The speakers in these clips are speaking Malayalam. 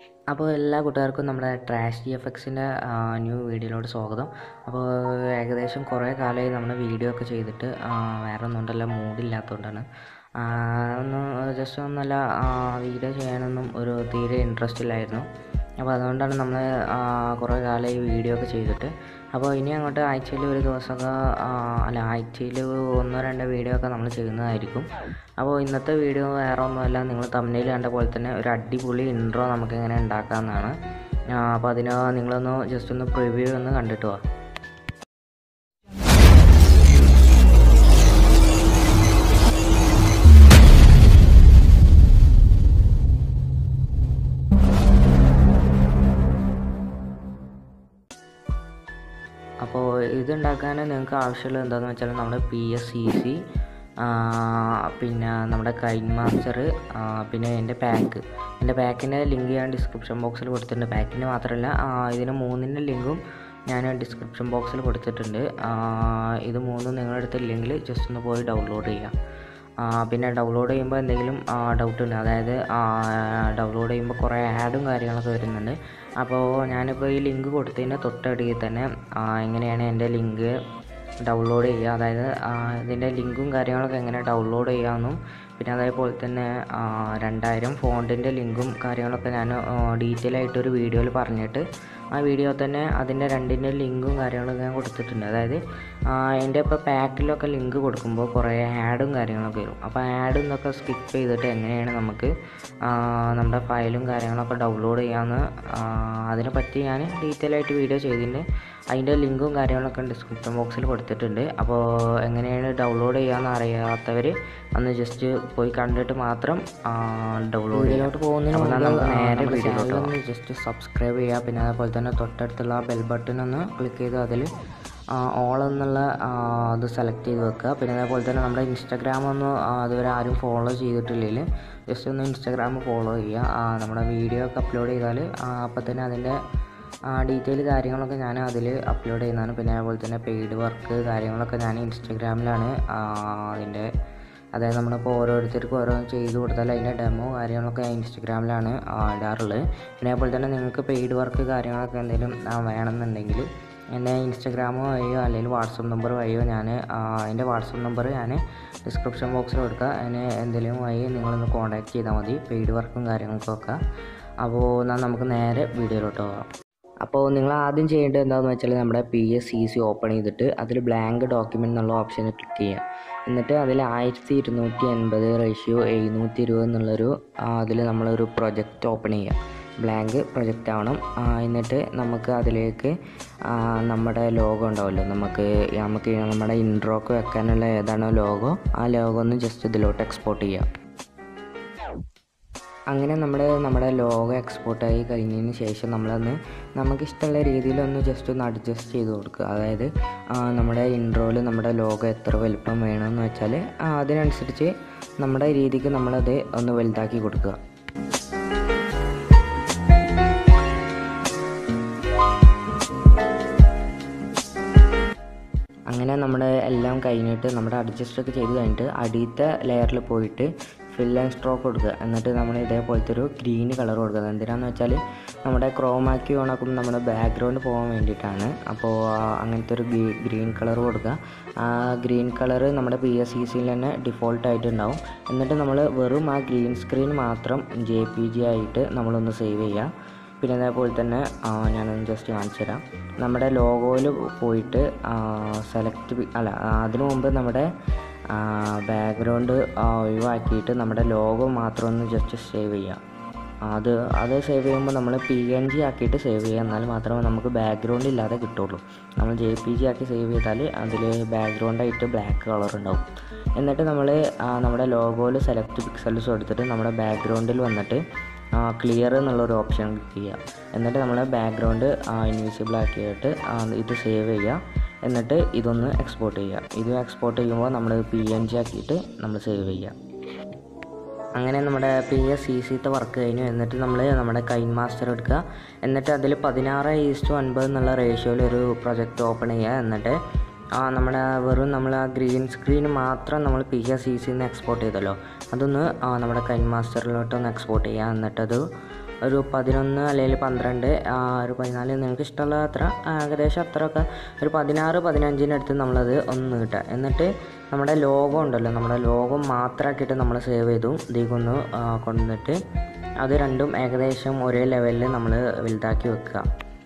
അപ്പോൾ എല്ലാ കൂട്ടുകാർക്കും നമ്മുടെ ട്രാഷ് ജി എഫ് എക്സിൻ്റെ ന്യൂ വീഡിയോയിലോട്ട് സ്വാഗതം അപ്പോൾ ഏകദേശം കുറേ കാലമായി നമ്മൾ വീഡിയോ ഒക്കെ ചെയ്തിട്ട് ആ, വേറെ ഒന്നും കൊണ്ടല്ല മൂഡില്ലാത്തതുകൊണ്ടാണ് ആ, ഒന്ന് ജസ്റ്റ് ഒന്നല്ല വീഡിയോ ചെയ്യാനൊന്നും ഒരു തീരെ ഇൻട്രസ്റ്റ് ഇല്ലായിരുന്നു അപ്പോൾ അതുകൊണ്ടാണ് നമ്മൾ കുറേ കാലമായി വീഡിയോ ഒക്കെ ചെയ്തിട്ട് അപ്പോൾ ഇനി അങ്ങോട്ട് ആഴ്ചയിൽ ഒരു ദിവസമൊക്കെ ആ, അല്ല ആഴ്ചയിൽ ഒന്നോ രണ്ടോ വീഡിയോ ഒക്കെ നമ്മൾ ചെയ്യുന്നതായിരിക്കും അപ്പോൾ ഇന്നത്തെ വീഡിയോ വേറെ ഒന്നുമല്ല നിങ്ങൾ തമ്മിൽ കണ്ട പോലെ തന്നെ ഒരു അടിപൊളി ഇൻട്രോ നമുക്ക് എങ്ങനെ ഉണ്ടാക്കാമെന്നാണ് ആ, അപ്പോൾ അതിന് നിങ്ങളൊന്ന് ജസ്റ്റ് ഒന്ന് പ്രിവ്യൂ ഒന്ന് കണ്ടിട്ട് വാ അപ്പോൾ ഇതുണ്ടാക്കാൻ നിങ്ങൾക്ക് ആവശ്യമുള്ളത് എന്താണെന്ന് വെച്ചാൽ നമ്മുടെ പി എസ് സി സി പിന്നെ നമ്മുടെ കൈൻ മാസ്റ്റർ പിന്നെ എൻ്റെ പാക്ക് എൻ്റെ പാക്കിൻ്റെ ലിങ്ക് ഞാൻ ഡിസ്ക്രിപ്ഷൻ ബോക്സിൽ കൊടുത്തിട്ടുണ്ട് പാക്കിന് മാത്രമല്ല ആ, ഇതിന് മൂന്നിൻ്റെ ലിങ്കും ഞാൻ ഡിസ്ക്രിപ്ഷൻ ബോക്സിൽ കൊടുത്തിട്ടുണ്ട് ആ, ഇത് മൂന്നും നിങ്ങളുടെ അടുത്ത് ഇല്ലെങ്കിൽ ജസ്റ്റ് ഒന്ന് പോയി ഡൗൺലോഡ് ചെയ്യാം ആ, പിന്നെ ഡൗൺലോഡ് ചെയ്യുമ്പോൾ എന്തെങ്കിലും ഡൗട്ട് ഉണ്ട് അതായത് ഡൗൺലോഡ് ചെയ്യുമ്പോൾ കുറേ ആഡും കാര്യങ്ങളൊക്കെ വരുന്നുണ്ട് അപ്പോൾ ഞാനിപ്പോൾ ഈ ലിങ്ക് കൊടുത്തതിൻ്റെ തൊട്ടടിയിൽ തന്നെ ആ, എങ്ങനെയാണ് എൻ്റെ ലിങ്ക് ഡൗൺലോഡ് ചെയ്യുക അതായത് ആ, ഇതിൻ്റെ ലിങ്കും കാര്യങ്ങളൊക്കെ എങ്ങനെ ഡൗൺലോഡ് ചെയ്യാമെന്നും പിന്നെ അതേപോലെ തന്നെ ആ, രണ്ടായിരം ഫോണ്ടിൻ്റെ ലിങ്കും കാര്യങ്ങളൊക്കെ ഞാൻ ഡീറ്റെയിൽ ആയിട്ടൊരു വീഡിയോയിൽ പറഞ്ഞിട്ട് ആ വീഡിയോ തന്നെ അതിൻ്റെ രണ്ടിൻ്റെ ലിങ്കും കാര്യങ്ങളൊക്കെ ഞാൻ കൊടുത്തിട്ടുണ്ട് അതായത് ആ, എൻ്റെ ഇപ്പോൾ പാക്കിലൊക്കെ ലിങ്ക് കൊടുക്കുമ്പോൾ കുറേ ആഡും കാര്യങ്ങളൊക്കെ വരും അപ്പോൾ ആഡ് എന്നൊക്കെ സ്കിപ്പ് ചെയ്തിട്ട് എങ്ങനെയാണ് നമുക്ക് ആ, നമ്മുടെ ഫയലും കാര്യങ്ങളൊക്കെ ഡൗൺലോഡ് ചെയ്യാമെന്ന് ആ, അതിനെ പറ്റി ഞാൻ ഡീറ്റെയിൽ ആയിട്ട് വീഡിയോ ചെയ്തിട്ടുണ്ട് അതിൻ്റെ ലിങ്കും കാര്യങ്ങളൊക്കെ ഡിസ്ക്രിപ്ഷൻ ബോക്സിൽ കൊടുത്തിട്ടുണ്ട് അപ്പോൾ എങ്ങനെയാണ് ഡൗൺലോഡ് ചെയ്യാമെന്ന് അറിയാത്തവർ അന്ന് ജസ്റ്റ് പോയി കണ്ടിട്ട് മാത്രം ഡൗൺലോഡ് ചെയ്യാനായിട്ട് പോകുന്നതിന് മുമ്പ് നമുക്ക് നേരെ വീഡിയോയിലോട്ട് ഒന്ന് ജസ്റ്റ് സബ്സ്ക്രൈബ് ചെയ്യുക പിന്നെ അതേപോലെ തന്നെ തൊട്ടടുത്തുള്ള ബെൽ ബട്ടൺ ഒന്ന് ക്ലിക്ക് ചെയ്ത് അതിൽ ഓൾ എന്നുള്ള ആ, ഇത് സെലക്ട് ചെയ്ത് വെക്കുക പിന്നെ അതേപോലെ തന്നെ നമ്മുടെ ഇൻസ്റ്റാഗ്രാം ഒന്ന് ആ, അതുവരെ ആരും ഫോളോ ചെയ്തിട്ടില്ലെങ്കിൽ ജസ്റ്റ് ഒന്ന് ഇൻസ്റ്റാഗ്രാം ഫോളോ ചെയ്യുക ആ, നമ്മുടെ വീഡിയോ ഒക്കെ അപ്ലോഡ് ചെയ്താൽ അപ്പോൾ തന്നെ അതിൻ്റെ ഡീറ്റെയിൽ കാര്യങ്ങളൊക്കെ ഞാൻ അതിൽ അപ്ലോഡ് ചെയ്യുന്നതാണ് പിന്നെ അതുപോലെ തന്നെ പെയ്ഡ് വർക്ക് കാര്യങ്ങളൊക്കെ ഞാൻ ഇൻസ്റ്റാഗ്രാമിലാണ് അതിൻ്റെ അതായത് നമ്മളിപ്പോൾ ഓരോരുത്തർക്കും ഓരോന്ന് ചെയ്ത് കൊടുത്താൽ അതിൻ്റെ ഡെമോ കാര്യങ്ങളൊക്കെ ഞാൻ ഇൻസ്റ്റാഗ്രാമിലാണ് ആ, ഇടാറുള്ളത് പിന്നെ അതുപോലെ തന്നെ നിങ്ങൾക്ക് പെയ്ഡ് വർക്ക് കാര്യങ്ങളൊക്കെ എന്തെങ്കിലും ആ, വേണമെന്നുണ്ടെങ്കിൽ എൻ്റെ ഇൻസ്റ്റാഗ്രാം വഴിയോ അല്ലെങ്കിൽ വാട്സപ്പ് നമ്പർ വഴിയോ ഞാൻ എൻ്റെ വാട്സപ്പ് നമ്പർ ഞാൻ ഡിസ്ക്രിപ്ഷൻ ബോക്സിൽ കൊടുക്കുക അതിന് എന്തെങ്കിലും വഴി നിങ്ങളൊന്ന് കോൺടാക്ട് ചെയ്താൽ മതി പെയ്ഡ് വർക്കും കാര്യങ്ങൾക്കൊക്കെ അപ്പോൾ എന്നാൽ നമുക്ക് നേരെ വീഡിയോയിലോട്ട് പോകാം അപ്പോൾ നിങ്ങൾ ആദ്യം ചെയ്യേണ്ടത് എന്താണെന്ന് വെച്ചാൽ നമ്മുടെ P S C C open ചെയ്തിട്ട് അതിൽ ബ്ലാങ്ക് ഡോക്യുമെൻ്റ് എന്നുള്ള ഓപ്ഷനിൽ ക്ലിക്ക് ചെയ്യുക എന്നിട്ട് അതിൽ ആയിരത്തി ഇരുന്നൂറ്റി എൺപത് റേഷ്യോ എഴുന്നൂറ്റി ഇരുപത് എന്നുള്ളൊരു അതിൽ നമ്മളൊരു പ്രൊജക്റ്റ് ഓപ്പൺ ചെയ്യുക ബ്ലാങ്ക് പ്രൊജക്റ്റ് ആവണം ആ, എന്നിട്ട് നമുക്ക് അതിലേക്ക് ആ, നമ്മുടെ ലോഗോ ഉണ്ടാവുമല്ലോ നമുക്ക് നമുക്ക് നമ്മുടെ ഇൻട്രോക്ക് വെക്കാനുള്ള ഏതാണോ ലോഗോ ആ ലോഗോ ഒന്ന് ജസ്റ്റ് ഇതിലോട്ട് എക്സ്പോർട്ട് ചെയ്യുക അങ്ങനെ നമ്മുടെ നമ്മുടെ ലോഗോ എക്സ്പോർട്ടായി കഴിഞ്ഞതിന് ശേഷം നമ്മളൊന്ന് നമുക്കിഷ്ടമുള്ള രീതിയിലൊന്ന് ജസ്റ്റ് ഒന്ന് അഡ്ജസ്റ്റ് ചെയ്ത് കൊടുക്കുക അതായത് ആ, നമ്മുടെ ഇൻട്രോയിൽ നമ്മുടെ ലോഗോ എത്ര വലുപ്പം വേണമെന്ന് വെച്ചാൽ ആ, അതിനനുസരിച്ച് നമ്മുടെ രീതിക്ക് നമ്മളത് ഒന്ന് വലുതാക്കി കൊടുക്കുക അങ്ങനെ നമ്മുടെ എല്ലാം കഴിഞ്ഞിട്ട് നമ്മുടെ അഡ്ജസ്റ്റ് ഒക്കെ ചെയ്ത് കഴിഞ്ഞിട്ട് അടിയത്തെ ലെയറിൽ പോയിട്ട് ഫിൽ ആൻഡ് സ്ട്രോക്ക് കൊടുക്കുക എന്നിട്ട് നമ്മൾ ഇതേപോലത്തെ ഒരു ഗ്രീൻ കളർ കൊടുക്കുക എന്തിനാന്ന് വെച്ചാൽ നമ്മുടെ ക്രോമാക്കി ഓണാക്കുമ്പോൾ നമ്മുടെ ബാക്ക്ഗ്രൗണ്ട് പോകാൻ വേണ്ടിയിട്ടാണ് അപ്പോൾ ആ, അങ്ങനത്തെ ഒരു ഗ്രീൻ കളർ കൊടുക്കുക ആ ഗ്രീൻ കളർ നമ്മുടെ പി എസ് സി സിയിൽ തന്നെ ഡിഫോൾട്ട് ആയിട്ട് ഉണ്ടാവും എന്നിട്ട് നമ്മൾ വെറും ആ ഗ്രീൻ സ്ക്രീൻ മാത്രം ജെ പി ജി ആയിട്ട് നമ്മളൊന്ന് സേവ് ചെയ്യുക പിന്നെ അതേപോലെ തന്നെ ആ, ഞാനൊന്ന് ജസ്റ്റ് കാണിച്ചു തരാം നമ്മുടെ ലോഗോയിൽ പോയിട്ട് സെലക്ട് അല്ല ആ, അതിനു മുമ്പ് നമ്മുടെ ബാക്ക്ഗ്രൗണ്ട് ഒഴിവാക്കിയിട്ട് നമ്മുടെ ലോഗോ മാത്രം ഒന്ന് ജസ്റ്റ് സേവ് ചെയ്യാം അത് അത് സേവ് ചെയ്യുമ്പോൾ നമ്മൾ പി എൻ ജി ആക്കിയിട്ട് സേവ് ചെയ്യുക എന്നാൽ മാത്രമേ നമുക്ക് ബാക്ക്ഗ്രൗണ്ട് ഇല്ലാതെ കിട്ടുള്ളൂ നമ്മൾ ജെ പി ജി ആക്കി സേവ് ചെയ്താൽ അതിൽ ബാക്ക്ഗ്രൗണ്ടായിട്ട് ബ്ലാക്ക് കളർ ഉണ്ടാവും എന്നിട്ട് നമ്മൾ നമ്മുടെ ലോഗോയിൽ സെലക്ട് പിക്സൽസ് കൊടുത്തിട്ട് നമ്മുടെ ബാക്ക്ഗ്രൗണ്ടിൽ വന്നിട്ട് ക്ലിയർ എന്നുള്ളൊരു ഓപ്ഷൻ ക്ലിക്ക് ചെയ്യുക എന്നിട്ട് നമ്മൾ ബാക്ക്ഗ്രൗണ്ട് ഇൻവിസിബിൾ ആക്കിയിട്ട് ആ, ഇത് സേവ് ചെയ്യുക എന്നിട്ട് ഇതൊന്ന് എക്സ്പോർട്ട് ചെയ്യുക ഇത് എക്സ്പോർട്ട് ചെയ്യുമ്പോൾ നമ്മൾ പി എൻ ജി ആക്കിയിട്ട് നമ്മൾ സേവ് ചെയ്യുക അങ്ങനെ നമ്മുടെ പി എസ് സി സിത്തെ വർക്ക് കഴിഞ്ഞു എന്നിട്ട് നമ്മൾ നമ്മുടെ കൈൻ മാസ്റ്റർ എടുക്കുക എന്നിട്ട് അതിൽ പതിനാറ് ഈസ്റ്റു അൻപത് എന്നുള്ള റേഷ്യോയിൽ ഒരു പ്രൊജക്റ്റ് ഓപ്പൺ ചെയ്യുക എന്നിട്ട് ആ നമ്മുടെ വെറും നമ്മൾ ആ ഗ്രീൻ സ്ക്രീൻ മാത്രം നമ്മൾ പി എസ് സി സിന്ന് എക്സ്പോർട്ട് ചെയ്തല്ലോ അതൊന്ന് ആ, നമ്മുടെ കൈൻ മാസ്റ്ററിലോട്ട് ഒന്ന് എക്സ്പോർട്ട് ചെയ്യുക എന്നിട്ടത് ഒരു പതിനൊന്ന് അല്ലെങ്കിൽ പന്ത്രണ്ട് ആ, ഒരു പതിനാല് നിങ്ങൾക്ക് ഇഷ്ടമുള്ള അത്ര ആ, ഏകദേശം അത്രയൊക്കെ ഒരു പതിനാറ് പതിനഞ്ചിൻ്റെ അടുത്ത് നമ്മളത് ഒന്ന് നീട്ടുക എന്നിട്ട് നമ്മുടെ ലോഗോ ഉണ്ടല്ലോ നമ്മുടെ ലോഗോ മാത്രമാക്കിയിട്ട് നമ്മൾ സേവ് ചെയ്തു ഇതിലേക്കൊന്ന് ആ, കൊണ്ടുവന്നിട്ട് അത് രണ്ടും ഏകദേശം ഒരേ ലെവലിൽ നമ്മൾ വലുതാക്കി വെക്കുക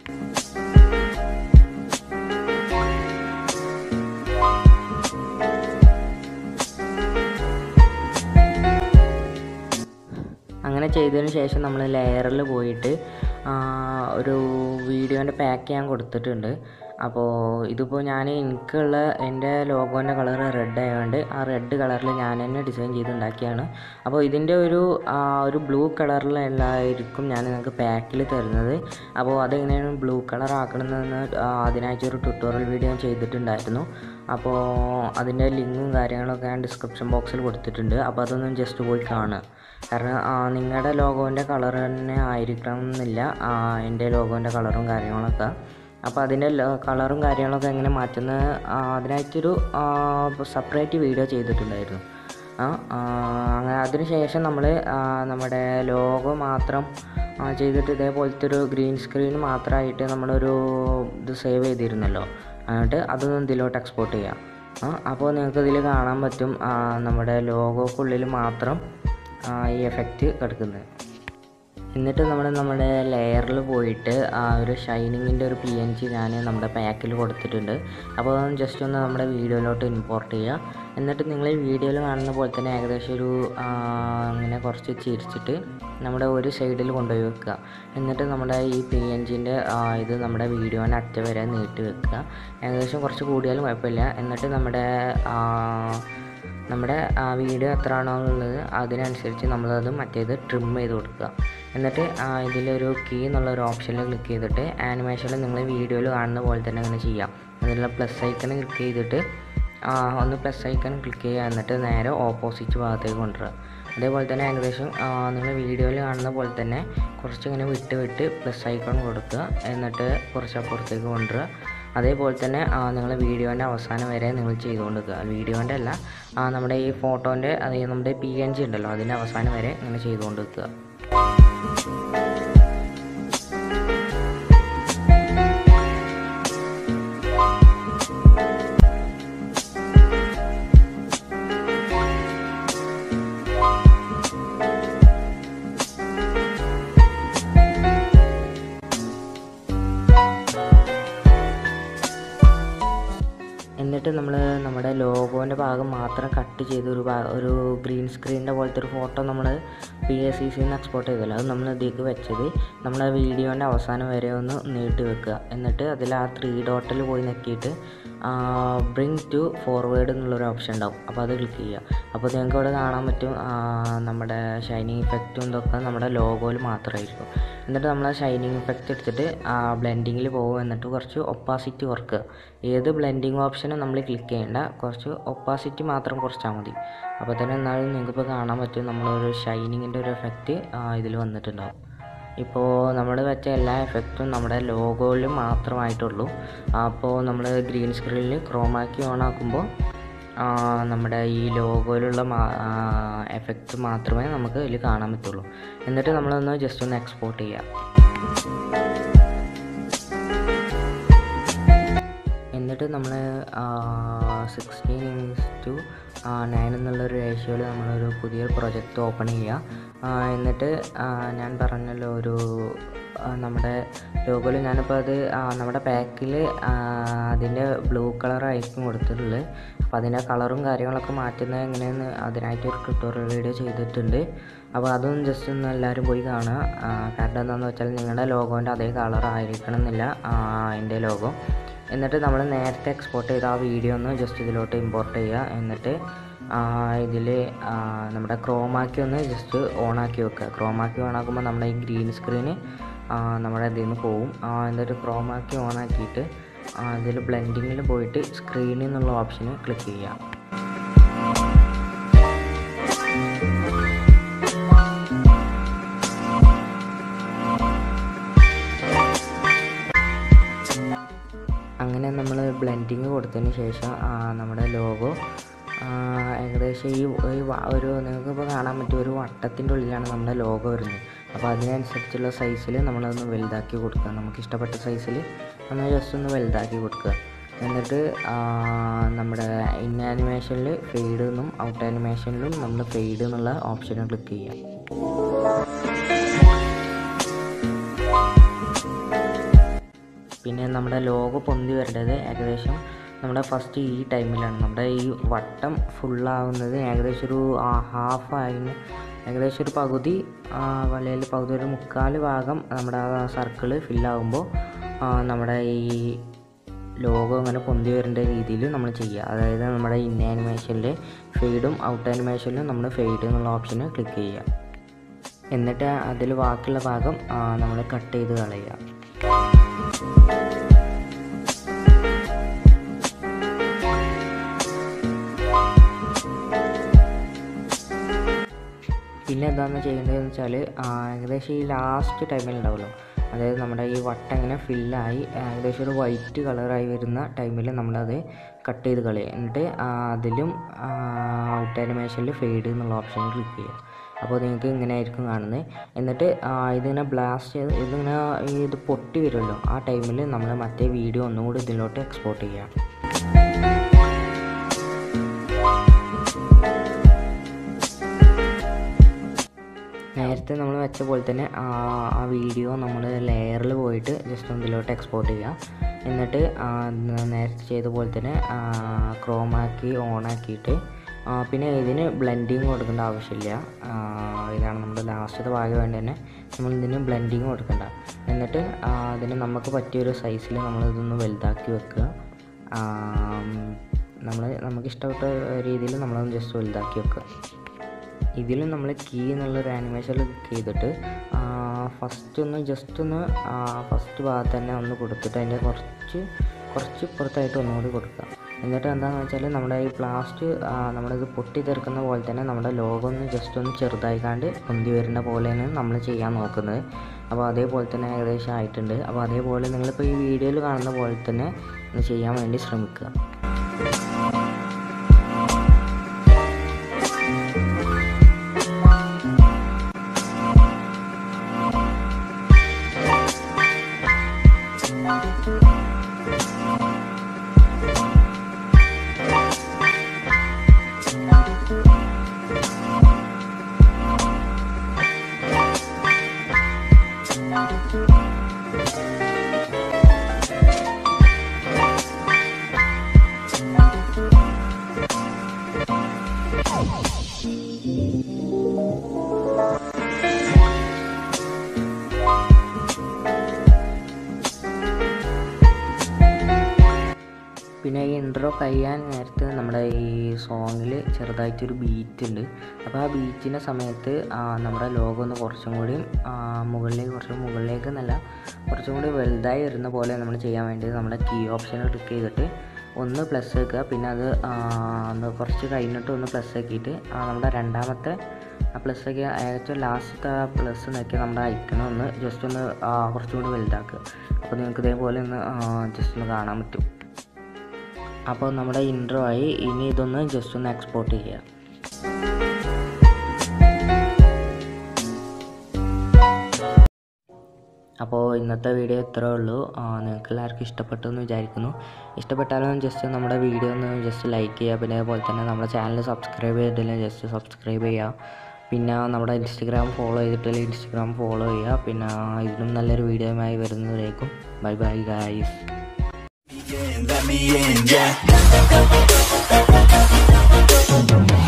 അങ്ങനെ ചെയ്തതിന് ശേഷം നമ്മൾ ലെയറിൽ പോയിട്ട് ആ, ഒരു വീഡിയോൻ്റെ പാക്ക് ചെയ്യാൻ കൊടുത്തിട്ടുണ്ട് അപ്പോൾ ഇതിപ്പോൾ ഞാൻ എനിക്കുള്ള എൻ്റെ ലോഗോൻ്റെ കളർ റെഡ് ആയതുകൊണ്ട് ആ റെഡ് കളറിൽ ഞാൻ തന്നെ ഡിസൈൻ ചെയ്തുണ്ടാക്കിയാണ് അപ്പോൾ ഇതിൻ്റെ ഒരു ആ, ഒരു ബ്ലൂ കളറിലായിരിക്കും ഞാൻ നിങ്ങൾക്ക് പാക്കിൽ തരുന്നത് അപ്പോൾ അതെങ്ങനെയാണ് ബ്ലൂ കളർ ആക്കണമെന്ന് ആ, അതിനായിട്ടൊരു ട്യൂട്ടോറിയൽ വീഡിയോ ഞാൻ ചെയ്തിട്ടുണ്ടായിരുന്നു അപ്പോൾ അതിൻ്റെ ലിങ്കും കാര്യങ്ങളൊക്കെ ഞാൻ ഡിസ്ക്രിപ്ഷൻ ബോക്സിൽ കൊടുത്തിട്ടുണ്ട് അപ്പോൾ അതൊന്നും ജസ്റ്റ് പോയി കാണുക കാരണം നിങ്ങളുടെ ലോഗോൻ്റെ കളർ തന്നെ ആയിരിക്കണം എന്നില്ല ആ, എൻ്റെ ലോഗോൻ്റെ കളറും കാര്യങ്ങളൊക്കെ അപ്പോൾ അതിൻ്റെ കളറും കാര്യങ്ങളൊക്കെ എങ്ങനെ മാറ്റുന്നത് ആ, അതിനായിട്ടൊരു സെപ്പറേറ്റ് വീഡിയോ ചെയ്തിട്ടുണ്ടായിരുന്നു ആ ആ, അങ്ങനെ അതിന് ശേഷം നമ്മൾ നമ്മുടെ ലോഗോ മാത്രം ആ, ചെയ്തിട്ട് ഇതേപോലത്തെ ഒരു ഗ്രീൻ സ്ക്രീൻ മാത്രമായിട്ട് നമ്മളൊരു ഇത് സേവ് ചെയ്തിരുന്നല്ലോ എന്നിട്ട് അതൊന്നും ഇതിലോട്ട് എക്സ്പോർട്ട് ചെയ്യാം ആ അപ്പോൾ നിങ്ങൾക്ക് ഇതിൽ കാണാൻ പറ്റും ആ, നമ്മുടെ ലോഗോക്കുള്ളിൽ മാത്രം ആ, ഈ എഫക്റ്റ് കിടക്കുന്നത് എന്നിട്ട് നമ്മൾ നമ്മുടെ ലെയറിൽ പോയിട്ട് ആ ഒരു ഷൈനിങ്ങിൻ്റെ ഒരു പി എൻ ജി ഞാൻ നമ്മുടെ പാക്കിൽ കൊടുത്തിട്ടുണ്ട് അപ്പോൾ അതൊന്ന് ജസ്റ്റ് ഒന്ന് നമ്മുടെ വീഡിയോയിലോട്ട് ഇമ്പോർട്ട് ചെയ്യുക എന്നിട്ട് നിങ്ങൾ ഈ വീഡിയോയിൽ കാണുന്ന പോലെ തന്നെ ഏകദേശം ഒരു ആ, അങ്ങനെ കുറച്ച് ചിരിച്ചിട്ട് നമ്മുടെ ഒരു സൈഡിൽ കൊണ്ടുപോയി വെക്കുക എന്നിട്ട് നമ്മുടെ ഈ പി എൻ ജിൻ്റെ ഇത് നമ്മുടെ വീഡിയോൻ്റെ അറ്റ വരെ നീട്ടി വെക്കുക ഏകദേശം കുറച്ച് കൂടിയാലും കുഴപ്പമില്ല എന്നിട്ട് നമ്മുടെ ആ, നമ്മുടെ ആ വീഡിയോ എത്രയാണോ ഉള്ളത് അതിനനുസരിച്ച് നമ്മളത് മറ്റേത് ട്രിം ചെയ്ത് കൊടുക്കുക എന്നിട്ട് ആ ഇതിലൊരു കീ എന്നുള്ള ഒരു ഓപ്ഷനിൽ ക്ലിക്ക് ചെയ്തിട്ട് ആനിമേഷനിൽ നിങ്ങൾ വീഡിയോയിൽ കാണുന്ന പോലെ തന്നെ അങ്ങനെ ചെയ്യാം അതിലുള്ള പ്ലസ് ഐക്കൺ ക്ലിക്ക് ചെയ്തിട്ട് ആ, ഒന്ന് പ്ലസ് ഐക്കൺ ക്ലിക്ക് ചെയ്യുക എന്നിട്ട് നേരെ ഓപ്പോസിറ്റ് ഭാഗത്തേക്ക് കൊണ്ടുവരിക അതേപോലെ തന്നെ ഏകദേശം നിങ്ങൾ വീഡിയോയിൽ കാണുന്ന പോലെ തന്നെ കുറച്ചിങ്ങനെ വിട്ട് വിട്ട് പ്ലസ് ഐക്കൺ കൊടുക്കുക എന്നിട്ട് കുറച്ച് അപ്പുറത്തേക്ക് കൊണ്ടുവരിക അതേപോലെ തന്നെ നിങ്ങൾ വീഡിയോൻ്റെ അവസാനം വരെ നിങ്ങൾ ചെയ്തുകൊണ്ട് നിൽക്കുക വീഡിയോൻ്റെ അല്ല ആ, നമ്മുടെ ഈ ഫോട്ടോൻ്റെ അതായത് നമ്മുടെ പി എൻ ജി ഉണ്ടല്ലോ അതിൻ്റെ അവസാനം വരെ ഇങ്ങനെ ചെയ്തുകൊണ്ട് നിൽക്കുക എന്നിട്ട് നമ്മൾ നമ്മുടെ ലോഗോൻ്റെ ഭാഗം മാത്രം കട്ട് ചെയ്ത് ഒരു ഭാ- ഒരു ഗ്രീൻ സ്ക്രീനിൻ്റെ പോലത്തെ ഒരു ഫോട്ടോ നമ്മൾ പി എസ് സി സിന്ന് എക്സ്പോർട്ട് ചെയ്തല്ലോ അത് നമ്മൾ ഇതിലേക്ക് വെച്ചത് നമ്മൾ ആ വീഡിയോൻ്റെ അവസാനം വരെ ഒന്ന് നീട്ടി വെക്കുക എന്നിട്ട് അതിൽ ആ ത്രീ ഡോട്ടിൽ പോയി നോക്കിയിട്ട് ബ്രിങ് ടു ഫോർവേഡ് എന്നുള്ളൊരു ഓപ്ഷൻ ഉണ്ടാവും അപ്പോൾ അത് ക്ലിക്ക് ചെയ്യുക അപ്പോൾ നിങ്ങൾക്ക് ഇവിടെ കാണാൻ പറ്റും ആ, നമ്മുടെ ഷൈനിങ് ഇഫക്റ്റും ഇതൊക്കെ നമ്മുടെ ലോഗോയിൽ മാത്രമായിരിക്കും എന്നിട്ട് നമ്മൾ ആ ഷൈനിങ് ഇഫക്റ്റ് എടുത്തിട്ട് ബ്ലെൻഡിങ്ങിൽ പോകും എന്നിട്ട് കുറച്ച് ഒപ്പാസിറ്റി കുറക്കുക ഏത് ബ്ലെൻഡിങ് ഓപ്ഷനും നമ്മൾ ക്ലിക്ക് ചെയ്യേണ്ട കുറച്ച് ഒപ്പാസിറ്റി മാത്രം കുറച്ചാൽ മതി അപ്പോൾ തന്നെ എന്നാലും നിങ്ങൾക്കിപ്പോൾ കാണാൻ പറ്റും നമ്മളൊരു ഷൈനിങ്ങിൻ്റെ ഒരു എഫക്റ്റ് ഇതിൽ വന്നിട്ടുണ്ടാവും ഇപ്പോൾ നമ്മൾ വെച്ച എല്ലാ എഫക്റ്റും നമ്മുടെ ലോഗോയിൽ മാത്രമായിട്ടുള്ളൂ അപ്പോൾ നമ്മൾ ഗ്രീൻ സ്ക്രീനിൽ ക്രോമാക്കി ഓൺ ആക്കുമ്പോൾ നമ്മുടെ ഈ ലോഗോയിലുള്ള എഫക്റ്റ് മാത്രമേ നമുക്ക് ഇതിൽ കാണാൻ പറ്റുള്ളൂ എന്നിട്ട് നമ്മളൊന്ന് ജസ്റ്റ് ഒന്ന് എക്സ്പോർട്ട് ചെയ്യാം എന്നിട്ട് നമ്മൾ സിക്സ്റ്റീൻ ഇൻസ് ടു നയൻ എന്നുള്ളൊരു റേഷ്യോയിൽ നമ്മളൊരു പുതിയൊരു പ്രൊജക്റ്റ് ഓപ്പൺ ചെയ്യുക ആ, എന്നിട്ട് ആ, ഞാൻ പറഞ്ഞല്ലോ ഒരു ആ, നമ്മുടെ ലോഗോയിൽ ഞാനിപ്പോൾ അത് ആ, നമ്മുടെ പാക്കിൽ അതിൻ്റെ ബ്ലൂ കളറായിരിക്കും കൊടുത്തിട്ടുള്ളത് അപ്പോൾ അതിൻ്റെ കളറും കാര്യങ്ങളൊക്കെ മാറ്റുന്നത് എങ്ങനെയെന്ന് അതിനായിട്ട് ഒരു ട്യൂട്ടോറിയൽ വീഡിയോ ചെയ്തിട്ടുണ്ട് അപ്പോൾ അതൊന്നും ജസ്റ്റ് ഒന്ന് എല്ലാവരും പോയി കാണുക ആ, കാരണം എന്താണെന്ന് വെച്ചാൽ നിങ്ങളുടെ ലോഗോൻ്റെ അതേ കളർ ആയിരിക്കണം എന്നില്ല എൻ്റെ ലോഗോ എന്നിട്ട് നമ്മൾ നേരത്തെ എക്സ്പോർട്ട് ചെയ്ത ആ വീഡിയോ ഒന്ന് ജസ്റ്റ് ഇതിലോട്ട് ഇമ്പോർട്ട് ചെയ്യുക എന്നിട്ട് ഇതിൽ നമ്മുടെ ക്രോമാക്കി ഒന്ന് ജസ്റ്റ് ഓണാക്കി വെക്കുക ക്രോമാക്കി ഓണാക്കുമ്പോൾ നമ്മുടെ ഈ ഗ്രീൻ സ്ക്രീന് നമ്മുടെ ഇതിൽ നിന്ന് പോവും ആ, എന്നിട്ട് ക്രോമാക്കി ഓണാക്കിയിട്ട് ഇതിൽ ബ്ലെൻഡിങ്ങിൽ പോയിട്ട് സ്ക്രീനിൽ നിന്നുള്ള ഓപ്ഷന് ക്ലിക്ക് ചെയ്യുക അങ്ങനെ നമ്മൾ ബ്ലെൻഡിങ് കൊടുത്തതിന് ശേഷം ആ, നമ്മുടെ ലോഗോ ഏകദേശം ഈ ഈ വ- ഒരു നിങ്ങൾക്കിപ്പോൾ കാണാൻ പറ്റും ഒരു വട്ടത്തിൻ്റെ ഉള്ളിലാണ് നമ്മുടെ ലോഗോ വരുന്നത് അപ്പോൾ അതിനനുസരിച്ചുള്ള സൈസിൽ നമ്മളതൊന്ന് വലുതാക്കി കൊടുക്കുക നമുക്ക് ഇഷ്ടപ്പെട്ട സൈസിൽ നമ്മൾ ജസ്റ്റ് ഒന്ന് വലുതാക്കി കൊടുക്കുക എന്നിട്ട് ആ, നമ്മുടെ ഇൻ ആനിമേഷനിൽ ഫെയ്ഡ് എന്നും ഔട്ട് ആനിമേഷനിലും നമ്മൾ ഫെയ്ഡ് എന്നുള്ള ഓപ്ഷനും ക്ലിക്ക് ചെയ്യാം പിന്നെ നമ്മുടെ ലോഗോ പൊന്തി വരേണ്ടത് ഏകദേശം നമ്മുടെ ഫസ്റ്റ് ഈ ടൈമിലാണ് നമ്മുടെ ഈ വട്ടം ഫുള്ളാവുന്നത് ഏകദേശം ഒരു ഹാഫ് ആയിരുന്നു ഏകദേശം ഒരു പകുതി വലയിൽ പകുതി ഒരു മുക്കാൽ ഭാഗം നമ്മുടെ ആ സർക്കിള് ഫില്ലാകുമ്പോൾ നമ്മുടെ ഈ ലോഗോ അങ്ങനെ പൊന്തി വരേണ്ട രീതിയിൽ നമ്മൾ ചെയ്യുക അതായത് നമ്മുടെ ഇൻ ആനിമേഷനിൽ ഫെയ്ഡും ഔട്ട് ആനിമേഷനിലും നമ്മൾ ഫെയ്ഡ് എന്നുള്ള ഓപ്ഷന് ക്ലിക്ക് ചെയ്യുക എന്നിട്ട് അതിൽ ബാക്കിയുള്ള ഭാഗം നമ്മൾ കട്ട് ചെയ്ത് കളയുക പിന്നെ എന്താണെന്ന് ചെയ്യേണ്ടതെന്ന് വെച്ചാൽ ഏകദേശം ഈ ലാസ്റ്റ് ടൈമിൽ ഉണ്ടാവുമല്ലോ അതായത് നമ്മുടെ ഈ വട്ടം ഇങ്ങനെ ഫില്ലായി ഏകദേശം ഒരു വൈറ്റ് കളറായി വരുന്ന ടൈമിൽ നമ്മളത് കട്ട് ചെയ്ത് കളയുക എന്നിട്ട് ആ, അതിലും ഔട്ട് ആനിമേഷനിൽ ഫെയ്ഡ് എന്നുള്ള ഓപ്ഷൻ ക്ലിക്ക് ചെയ്യുക അപ്പോൾ നിങ്ങൾക്ക് ഇങ്ങനെ ആയിരിക്കും കാണുന്നത് എന്നിട്ട് ആ, ഇതിങ്ങനെ ബ്ലാസ്റ്റ് ചെയ്ത് ഇതിങ്ങനെ ഈ ഇത് പൊട്ടി വരുമല്ലോ ആ ടൈമിൽ നമ്മൾ മറ്റേ വീഡിയോ ഒന്നുകൂടി ഇതിലോട്ട് എക്സ്പോർട്ട് ചെയ്യുക നേരത്തെ നമ്മൾ വെച്ച പോലെ തന്നെ ആ ആ വീഡിയോ നമ്മൾ ലെയറിൽ പോയിട്ട് ജസ്റ്റ് ഒന്ന് ഇതിലോട്ട് എക്സ്പോർട്ട് ചെയ്യുക എന്നിട്ട് ആ, ന- നേരത്തെ ചെയ്ത പോലെ തന്നെ ക്രോമാക്കി ഓണാക്കിയിട്ട് പിന്നെ ഇതിന് ബ്ലെൻഡിങ് കൊടുക്കേണ്ട ആവശ്യമില്ല ആ, ഇതാണ് നമ്മുടെ ലാസ്റ്റത്തെ ഭാഗം വേണ്ടി തന്നെ നമ്മൾ ഇതിന് ബ്ലെൻഡിങ് കൊടുക്കണ്ട എന്നിട്ട് ആ, അതിന് നമുക്ക് പറ്റിയൊരു സൈസിൽ നമ്മൾ ഇതൊന്ന് വലുതാക്കി വെക്കുക നമ്മൾ നമുക്ക് ഇഷ്ടപ്പെട്ട രീതിയിൽ നമ്മളൊന്ന് ജസ്റ്റ് വലുതാക്കി വെക്കുക ഇതിലും നമ്മൾ കീ എന്നുള്ളൊരു ആനിമേഷനിൽ ക്ലിക്ക് ചെയ്തിട്ട് ഫസ്റ്റ് ഒന്ന് ജസ്റ്റ് ഒന്ന് ഫസ്റ്റ് ഭാഗത്ത് തന്നെ ഒന്ന് കൊടുത്തിട്ട് അതിൻ്റെ കുറച്ച് കുറച്ച് പുറത്തായിട്ട് ഒന്നുകൂടി കൊടുക്കുക എന്നിട്ട് എന്താണെന്ന് വെച്ചാൽ നമ്മുടെ ഈ പ്ലാസ്റ്റ് നമ്മുടെ ഇത് പൊട്ടി തെറിക്കുന്ന പോലെ തന്നെ നമ്മുടെ ലോഗോ ഒന്ന് ജസ്റ്റ് ഒന്ന് ചെറുതായിക്കാണ്ട് പൊന്തി വരുന്ന പോലെയാണ് നമ്മൾ ചെയ്യാൻ നോക്കുന്നത് അപ്പോൾ അതേപോലെ തന്നെ ഏകദേശം ആയിട്ടുണ്ട് അപ്പോൾ അതേപോലെ നിങ്ങളിപ്പോൾ ഈ വീഡിയോയിൽ കാണുന്ന പോലെ തന്നെ ഒന്ന് ചെയ്യാൻ വേണ്ടി ശ്രമിക്കുക പിന്നെ ഈ ഇൻട്രോ കഴിയാൻ നേരത്ത് നമ്മുടെ ഈ സോങ്ങിൽ ചെറുതായിട്ടൊരു ബീറ്റ് ഉണ്ട് അപ്പോൾ ആ ബീറ്റിൻ്റെ സമയത്ത് ആ, നമ്മുടെ ലോഗോ ഒന്ന് കുറച്ചും കൂടി ആ, മുകളിലേക്ക് കുറച്ച് മുകളിലേക്ക് എന്നല്ല കുറച്ചും കൂടി വലുതായി വരുന്ന പോലെ നമ്മൾ ചെയ്യാൻ വേണ്ടി നമ്മുടെ കീ ഓപ്ഷനിൽ ക്ലിക്ക് ചെയ്തിട്ട് ഒന്ന് പ്ലസ് വെക്കുക പിന്നെ അത് ആ, ഒന്ന് കുറച്ച് കഴിഞ്ഞിട്ട് ഒന്ന് പ്ലസ് ആക്കിയിട്ട് ആ, നമ്മുടെ രണ്ടാമത്തെ ആ പ്ലസ് ഒക്കെ ഏറ്റവും ലാസ്റ്റത്തെ ആ പ്ലസ് നോക്കി നമ്മുടെ ഐക്കണ ഒന്ന് ജസ്റ്റ് ഒന്ന് ആ, കുറച്ചും കൂടി വലുതാക്കുക അപ്പോൾ നിങ്ങൾക്ക് ഇതേപോലെ ഒന്ന് ജസ്റ്റ് ഒന്ന് കാണാൻ പറ്റും അപ്പോൾ നമ്മുടെ ഇൻട്രോ ആയി ഇനി ഇതൊന്ന് ജസ്റ്റ് ഒന്ന് എക്സ്പോർട്ട് ചെയ്യുക അപ്പോൾ ഇന്നത്തെ വീഡിയോ ഇത്രേ ഉള്ളൂ ആ, നിങ്ങൾക്ക് എല്ലാവർക്കും ഇഷ്ടപ്പെട്ടു എന്ന് വിചാരിക്കുന്നു ഇഷ്ടപ്പെട്ടാലും ജസ്റ്റ് നമ്മുടെ വീഡിയോ ഒന്ന് ജസ്റ്റ് ലൈക്ക് ചെയ്യുക പിന്നെ അതുപോലെ തന്നെ നമ്മുടെ ചാനൽ സബ്സ്ക്രൈബ് ചെയ്തിട്ടില്ല ജസ്റ്റ് സബ്സ്ക്രൈബ് ചെയ്യുക പിന്നെ നമ്മുടെ ഇൻസ്റ്റഗ്രാം ഫോളോ ചെയ്തിട്ടില്ല ഇൻസ്റ്റഗ്രാം ഫോളോ ചെയ്യുക പിന്നെ ഇതിലും നല്ലൊരു വീഡിയോയുമായി വരുന്നതിലേക്കും bye bye guys Let me in, yeah.